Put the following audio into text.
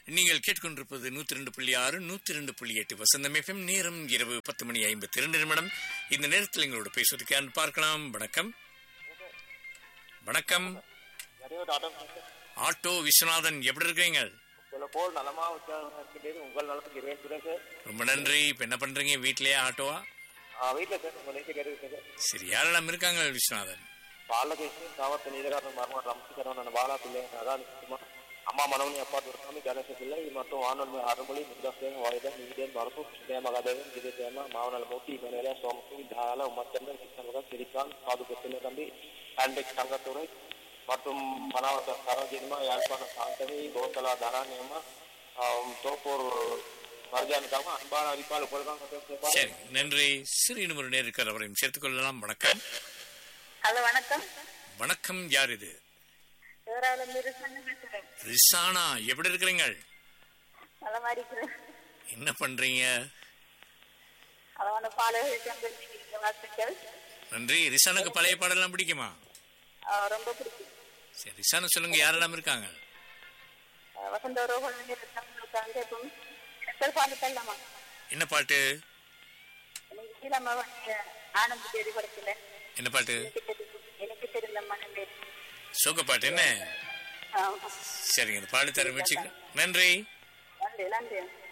நீங்கள் கேட்டுக்கொண்டிருப்பது நூத்தி ரெண்டு புள்ளி ஆறு நூத்தி ரெண்டு புள்ளி எட்டு வசந்தம் எஃப்எம் நேரம் இரவு பத்து மணி ஐம்பத்தி இரண்டு நிமிடம் இந்த நேரத்தில் எங்களோட பேசுவதற்கு யார் பார்க்கலாம் வணக்கம் வணக்கம் நிறைய ஒரு ஆட்டம் இருக்கு. ஆட்டோ விஸ்வநாதன் எப்படி இருக்கீங்க உங்களை போல் நலமா உற்சாகம் இருக்கின்றது உங்கள் நலத்துக்கு இறைவன் சார் ரொம்ப நன்றி இப்ப என்ன பண்றீங்க வீட்லயே ஆட்டோவா வீட்டில் சார் உங்கள் நேற்று கேட்டு சார் சரி யாரெல்லாம் இருக்காங்க விஸ்வநாதன் பாலகிருஷ்ணன் காவத்து நீலகாரன் மர்ம ரமசிகரன் அந்த பாலா பிள்ளை அதான் சும்மா அம்மா மனவனி அப்பா துர்சாமி கணேச பிள்ளை மற்றும் வானொலி அருள்மொழி முருகாசேன் வாயுதன் இந்தியன் மரபு ஸ்ரேமகாதேவன் விஜயசேமா மாவனல் மூர்த்தி மேலே சோமசி தால உமச்சந்திரன் கிருஷ்ணமுகம் சிரிகாந்த் சாதுகத்தில தம்பி ஆண்ட்ரிக் தங்கத்துறை மற்றும் மனாவத்த சரோஜினிமா யாழ்ப்பாணம் சாந்தனி கோத்தலா தராணியம்மா ஆம், தோப்பூர் மருஜானுக்காக அன்பான அறிப்பாளர் கொள்காங்க சரி நன்றி சிறு இன்னும் ஒரு நேர் இருக்கிற அவரையும் சேர்த்துக் கொள்ளலாம் வணக்கம் ஹலோ வணக்கம் வணக்கம் யார் இது சிவராவில இருந்து சொன்ன பேசுறேன் ரிசானா எப்படி இருக்கிறீங்க நலமா இருக்கிறேன் என்ன பண்றீங்க அளவான பாடல்கள் தெரிஞ்சுக்கிறீங்க வாழ்த்துக்கள் நன்றி ரிசானுக்கு பழைய பாடலாம் பிடிக்குமா ஆஹ் ரொம்ப பிடிக்கும் சரி ரிசானு சொல்லுங்க யாரெல்லாம் இருக்காங்க ஆஹ் வசந்த ரோகன் இருக்காங்க இப்போ செத்தல் பாட்டு தள்ளமா என்ன பாட்டு எனக்கு கீழமா வந்து ஆனந்த் தேடி படத்துல என்ன பாட்டு எனக்கு தெரிந்த- எனக்கு தெரிந்த மனமே சோக பாட்டு என்ன ஆமா சரிங்க இந்த பாடு தர முயற்சிக்கு நன்றி நன்றி நன்றி